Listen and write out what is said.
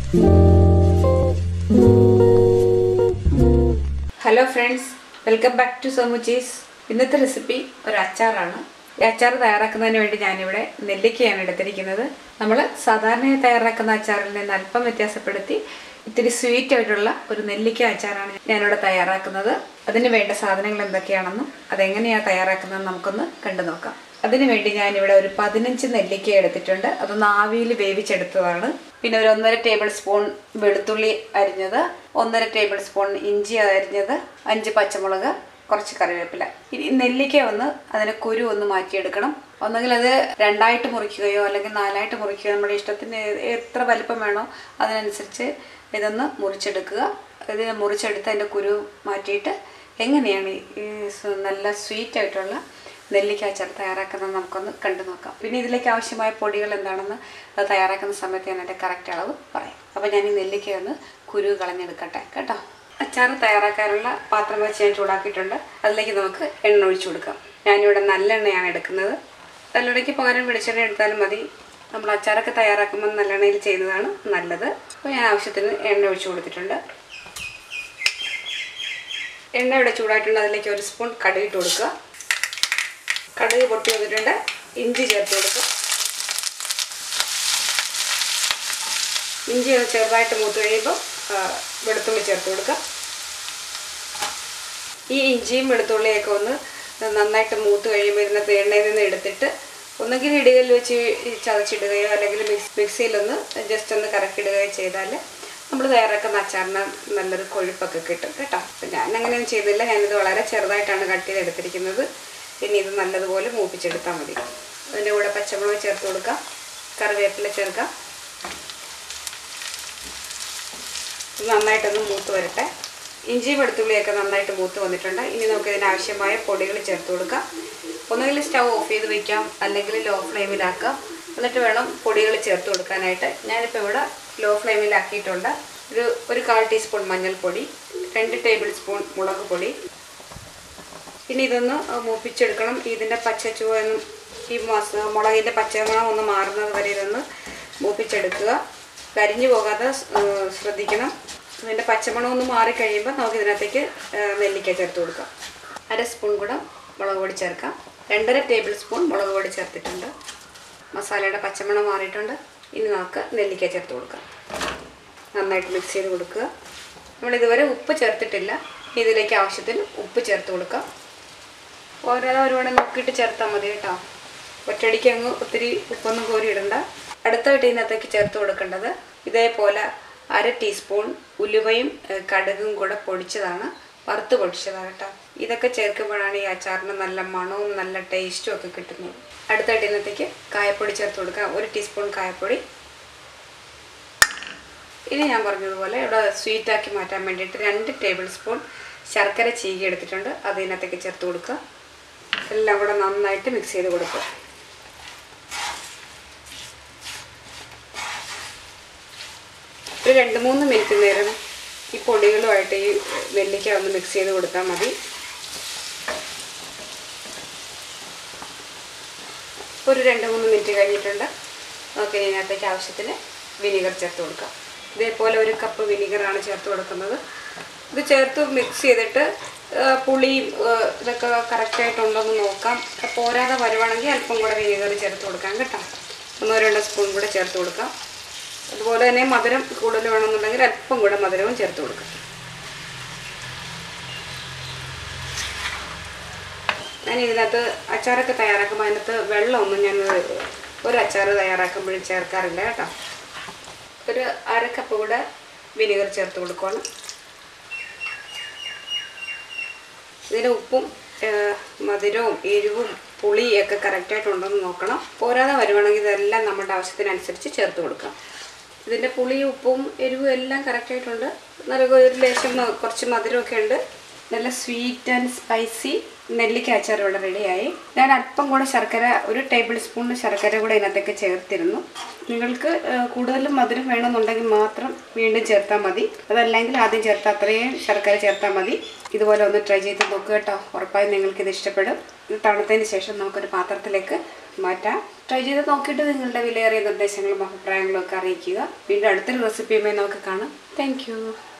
hello friends welcome back to സോമുച്ചീസ് ഇന്നത്തെ recipe ഒരു അച്ചാറാണ് ഈ അച്ചാർ തയ്യാറാക്കുന്നതിന് വേണ്ടി ഞാനിവിടെ നെല്ലിക്കയാണ് എടുത്തിരിക്കുന്നത് നമ്മൾ സാധാരണയായി തയ്യാറാക്കുന്ന അച്ചാറിൽ നിന്ന് അല്പം വ്യത്യാസപ്പെടുത്തി ഇത്തിരി സ്വീറ്റ് ആയിട്ടുള്ള ഒരു നെല്ലിക്ക അച്ചാറാണ് ഞാനിവിടെ തയ്യാറാക്കുന്നത് അതിന് വേണ്ട സാധനങ്ങൾ എന്തൊക്കെയാണെന്നും അതെങ്ങനെയാണ് തയ്യാറാക്കുന്നതെന്ന് നമുക്കൊന്ന് കണ്ടു നോക്കാം അതിനു വേണ്ടി ഞാനിവിടെ ഒരു പതിനഞ്ച് നെല്ലിക്ക എടുത്തിട്ടുണ്ട് അതൊന്ന് ആവിയിൽ വേവിച്ചെടുത്തതാണ് പിന്നെ ഒരു ഒന്നര ടേബിൾ സ്പൂൺ വെളുത്തുള്ളി അരിഞ്ഞത് ഒന്നര ടേബിൾ സ്പൂൺ ഇഞ്ചി അരിഞ്ഞത് അഞ്ച് പച്ചമുളക് കുറച്ച് കറിവേപ്പില ഇനി നെല്ലിക്ക ഒന്ന് അതിന് കുരു ഒന്ന് മാറ്റിയെടുക്കണം ഒന്നെങ്കിൽ അത് രണ്ടായിട്ട് മുറിക്കുകയോ അല്ലെങ്കിൽ നാലായിട്ട് മുറിക്കുകയോ നമ്മുടെ ഇഷ്ടത്തിന് എത്ര വലിപ്പം വേണോ അതിനനുസരിച്ച് ഇതൊന്ന് മുറിച്ചെടുക്കുക ഇത് മുറിച്ചെടുത്ത് അതിൻ്റെ കുരു മാറ്റിയിട്ട് എങ്ങനെയാണ് ഈ സ് നല്ല സ്വീറ്റ് ആയിട്ടുള്ള നെല്ലിക്ക അച്ചാർ തയ്യാറാക്കുന്നത് നമുക്കൊന്ന് കണ്ടു നോക്കാം പിന്നെ ഇതിലേക്ക് ആവശ്യമായ പൊടികൾ എന്താണെന്ന് അത് തയ്യാറാക്കുന്ന സമയത്ത് ഞാൻ അതിൻ്റെ കറക്റ്റ് അളവ് പറയാം അപ്പോൾ ഞാൻ ഈ നെല്ലിക്ക ഒന്ന് കുരു കളഞ്ഞെടുക്കട്ടെ കേട്ടോ അച്ചാർ തയ്യാറാക്കാനുള്ള പാത്രം വെച്ച് ഞാൻ ചൂടാക്കിയിട്ടുണ്ട് അതിലേക്ക് നമുക്ക് എണ്ണ ഒഴിച്ചു കൊടുക്കാം ഞാനിവിടെ നല്ലെണ്ണയാണ് എടുക്കുന്നത് നല്ലെണ്ണയ്ക്ക് പകരം വെളിച്ചെണ്ണ എടുത്താലും മതി നമ്മൾ അച്ചാറൊക്കെ തയ്യാറാക്കുമ്പോൾ നല്ലെണ്ണയിൽ ചെയ്യുന്നതാണ് നല്ലത് അപ്പോൾ ഞാൻ ആവശ്യത്തിന് എണ്ണ ഒഴിച്ചു കൊടുത്തിട്ടുണ്ട് എണ്ണ ഇവിടെ ചൂടായിട്ടുണ്ട് അതിലേക്ക് ഒരു സ്പൂൺ കടുകിട്ട് കൊടുക്കുക കടുക് പൊട്ടി വന്നിട്ടുണ്ട് ഇഞ്ചി ചേർത്ത് കൊടുക്കുക ഇഞ്ചി ഒന്ന് ചെറുതായിട്ട് മൂത്ത് കഴിയുമ്പോൾ ആ, വെളുത്തുള്ളി ചേർത്ത് കൊടുക്കുക ഈ ഇഞ്ചിയും വെളുത്തുള്ളിയൊക്കെ ഒന്ന് നന്നായിട്ട് മൂത്ത് കഴിയുമ്പോൾ ഇതിനകത്ത് എണ്ണയിൽ നിന്ന് എടുത്തിട്ട് ഒന്നുകിൽ ഇടുകയിൽ വെച്ച് ചതച്ചിടുകയോ അല്ലെങ്കിൽ മിക്സ് മിക്സിയിലൊന്ന് ജസ്റ്റ് ഒന്ന് കറക്കിടുകയോ ചെയ്താൽ നമ്മൾ തയ്യാറാക്കുന്ന അച്ചാറിന് നല്ലൊരു കൊഴുപ്പൊക്കെ കിട്ടും കേട്ടോ അപ്പം ഞാൻ അങ്ങനെയൊന്നും ചെയ്തില്ല ഞാനിത് വളരെ ചെറുതായിട്ടാണ് കട്ട് ചെയ്ത് എടുത്തിരിക്കുന്നത് പിന്നെ ഇത് നല്ലതുപോലെ മൂപ്പിച്ചെടുത്താൽ മതി അതിൻ്റെ കൂടെ പച്ചമുളക് ചേർത്ത് കൊടുക്കാം കറിവേപ്പില ചേർക്കാം ഇത് നന്നായിട്ടൊന്ന് മൂത്ത് വരട്ടെ ഇഞ്ചി വെളുത്തുള്ളിയൊക്കെ നന്നായിട്ട് മൂത്ത് വന്നിട്ടുണ്ട് ഇനി നമുക്ക് ഇതിന് ആവശ്യമായ പൊടികൾ ചേർത്ത് കൊടുക്കാം ഒന്നുകിൽ സ്റ്റൗ ഓഫ് ചെയ്ത് വെക്കാം അല്ലെങ്കിൽ ലോ ഫ്ലെയിമിലാക്കാം എന്നിട്ട് വേണം പൊടികൾ ചേർത്ത് കൊടുക്കാനായിട്ട് ഞാനിപ്പോൾ ഇവിടെ ലോ ഫ്ലെയിമിലാക്കിയിട്ടുണ്ട് ഒരു ഒരു കാൽ ടീസ്പൂൺ മഞ്ഞൾപ്പൊടി രണ്ട് ടേബിൾ സ്പൂൺ മുളക് പൊടി പിന്നെ ഇതൊന്ന് മൂപ്പിച്ചെടുക്കണം ഇതിൻ്റെ പച്ച ചുവന്നും ഈ മസ മുളകിൻ്റെ പച്ചമണം ഒന്ന് മാറുന്നത് വരെ ഇതൊന്ന് മൂപ്പിച്ചെടുക്കുക കരിഞ്ഞു പോകാതെ സ്- ഏർ ശ്രദ്ധിക്കണം ഇതിൻ്റെ പച്ചമണം ഒന്ന് മാറിക്കഴിയുമ്പോൾ നമുക്ക് ഇതിനകത്തേക്ക് ഏർ നെല്ലിക്ക ചേർത്ത് കൊടുക്കാം അര സ്പൂൺ കൂടെ മുളക് പൊടി ചേർക്കാം രണ്ടര ടേബിൾ സ്പൂൺ മുളക് പൊടി ചേർത്തിട്ടുണ്ട് മസാലയുടെ പച്ചമണം മാറിയിട്ടുണ്ട് ഇനി നമുക്ക് നെല്ലിക്ക ചേർത്ത് കൊടുക്കാം നന്നായിട്ട് മിക്സ് ചെയ്ത് കൊടുക്കുക നമ്മൾ ഇതുവരെ ഉപ്പ് ചേർത്തിട്ടില്ല ഇതിലേക്ക് ആവശ്യത്തിന് ഉപ്പ് ചേർത്ത് കൊടുക്കാം ഓരോ ഒരുപാട് നോക്കിയിട്ട് ചേർത്താൽ മതി കേട്ടോ ഒറ്റയടിക്ക് അങ്ങ് ഒത്തിരി ഉപ്പൊന്നും കോരി ഇടണ്ട അടുത്തായിട്ട് ഇതിനകത്തേക്ക് ചേർത്ത് കൊടുക്കേണ്ടത് ഇതേപോലെ അര ടീസ്പൂൺ ഉലുവയും ഏഹ്, കടുകും കൂടെ പൊടിച്ചതാണ് വറുത്ത് പൊടിച്ചതാണ് കേട്ടോ ഇതൊക്കെ ചേർക്കുമ്പോഴാണ് ഈ അച്ചാറിന് നല്ല മണവും നല്ല ടേസ്റ്റും ഒക്കെ കിട്ടുന്നത് അടുത്തായിട്ട് ഇതിനകത്തേക്ക് കായപ്പൊടി ചേർത്ത് കൊടുക്കാം ഒരു ടീസ്പൂൺ കായപ്പൊടി ഇനി ഞാൻ പറഞ്ഞതുപോലെ ഇവിടെ സ്വീറ്റാക്കി മാറ്റാൻ വേണ്ടിയിട്ട് രണ്ട് ടേബിൾ സ്പൂൺ ശർക്കര ചീകി എടുത്തിട്ടുണ്ട് അത് ഇതിനകത്തേക്ക് ചേർത്ത് കൊടുക്കുക എല്ലാം കൂടെ നന്നായിട്ട് മിക്സ് ചെയ്ത് കൊടുക്കുക ഒരു രണ്ട് മൂന്ന് മിനിറ്റ് നേരം ഈ പൊടികളുമായിട്ട് ഈ നെല്ലിക്ക ഒന്ന് മിക്സ് ചെയ്ത് കൊടുത്താൽ മതി ഒരു രണ്ട് മൂന്ന് മിനിറ്റ് കഴിഞ്ഞിട്ടുണ്ട് നമുക്ക് ഇതിനകത്തേക്ക് ആവശ്യത്തിന് വിനീഗർ ചേർത്ത് കൊടുക്കാം ഇതേപോലെ ഒരു കപ്പ് വിനീഗറാണ് ചേർത്ത് കൊടുക്കുന്നത് ഇത് ചേർത്ത് മിക്സ് ചെയ്തിട്ട് ആ, പുളിയും ആ, ഇതൊക്കെ കറക്റ്റായിട്ടുണ്ടോയെന്ന് നോക്കാം പോരാതെ വരുവാണെങ്കിൽ അല്പം കൂടെ വിനീഗർ ചേർത്ത് കൊടുക്കാം കേട്ടോ ഒന്നോ രണ്ടോ സ്പൂൺ കൂടെ ചേർത്ത് കൊടുക്കാം അതുപോലെ തന്നെ മധുരം കൂടുതൽ വേണമെന്നുണ്ടെങ്കിൽ അല്പം കൂടെ മധുരവും ചേർത്ത് കൊടുക്കാം ഞാൻ ഇതിനകത്ത് അച്ചാറൊക്കെ തയ്യാറാക്കുമ്പോൾ അതിനകത്ത് വെള്ളമൊന്നും ഞാൻ ഒരു അച്ചാർ തയ്യാറാക്കുമ്പോഴും ചേർക്കാറില്ല കേട്ടോ ഒരു അര കപ്പ് കൂടെ വിനീഗർ ചേർത്ത് കൊടുക്കുവാണ് ഇതിൻ്റെ ഉപ്പും ഏഹ്, മധുരവും എരിവും പുളിയൊക്കെ കറക്റ്റായിട്ടുണ്ടോയെന്ന് നോക്കണം പോരാതെ വരുവാണെങ്കിൽ ഇതെല്ലാം നമ്മുടെ ആവശ്യത്തിനനുസരിച്ച് ചേർത്ത് കൊടുക്കാം ഇതിൻ്റെ പുളിയും ഉപ്പും എരിവും എല്ലാം കറക്റ്റായിട്ടുണ്ട് നല്ല ഒരു ലേശം മ- കുറച്ച് മധുരമൊക്കെ ഉണ്ട് നല്ല സ്വീറ്റ് ആൻഡ് സ്പൈസി നെല്ലിക്ക അച്ചാർ ഇവിടെ റെഡിയായി ഞാൻ അല്പം കൂടെ ശർക്കര ഒരു ടേബിൾ സ്പൂൺ ശർക്കര കൂടെ ഇതിനകത്തേക്ക് ചേർത്തിരുന്നു നിങ്ങൾക്ക് ഏഹ്, കൂടുതലും മധുരം വേണമെന്നുണ്ടെങ്കിൽ മാത്രം വീണ്ടും ചേർത്താൽ മതി അതല്ലെങ്കിൽ ആദ്യം ചേർത്താൽ അത്രയും ശർക്കര ചേർത്താൽ മതി ഇതുപോലെ ഒന്ന് ട്രൈ ചെയ്ത് നോക്കുക കേട്ടോ ഉറപ്പായും നിങ്ങൾക്ക് ഇത് ഇഷ്ടപ്പെടും ഇത് തണുത്തതിന് ശേഷം നമുക്കൊരു പാത്രത്തിലേക്ക് മാറ്റാം ട്രൈ ചെയ്ത് നോക്കിയിട്ട് നിങ്ങളുടെ വിലയേറിയ നിർദ്ദേശങ്ങളും അഭിപ്രായങ്ങളും ഒക്കെ അറിയിക്കുക വീണ്ടും അടുത്തൊരു റെസിപ്പിയുമായി നമുക്ക് കാണാം താങ്ക്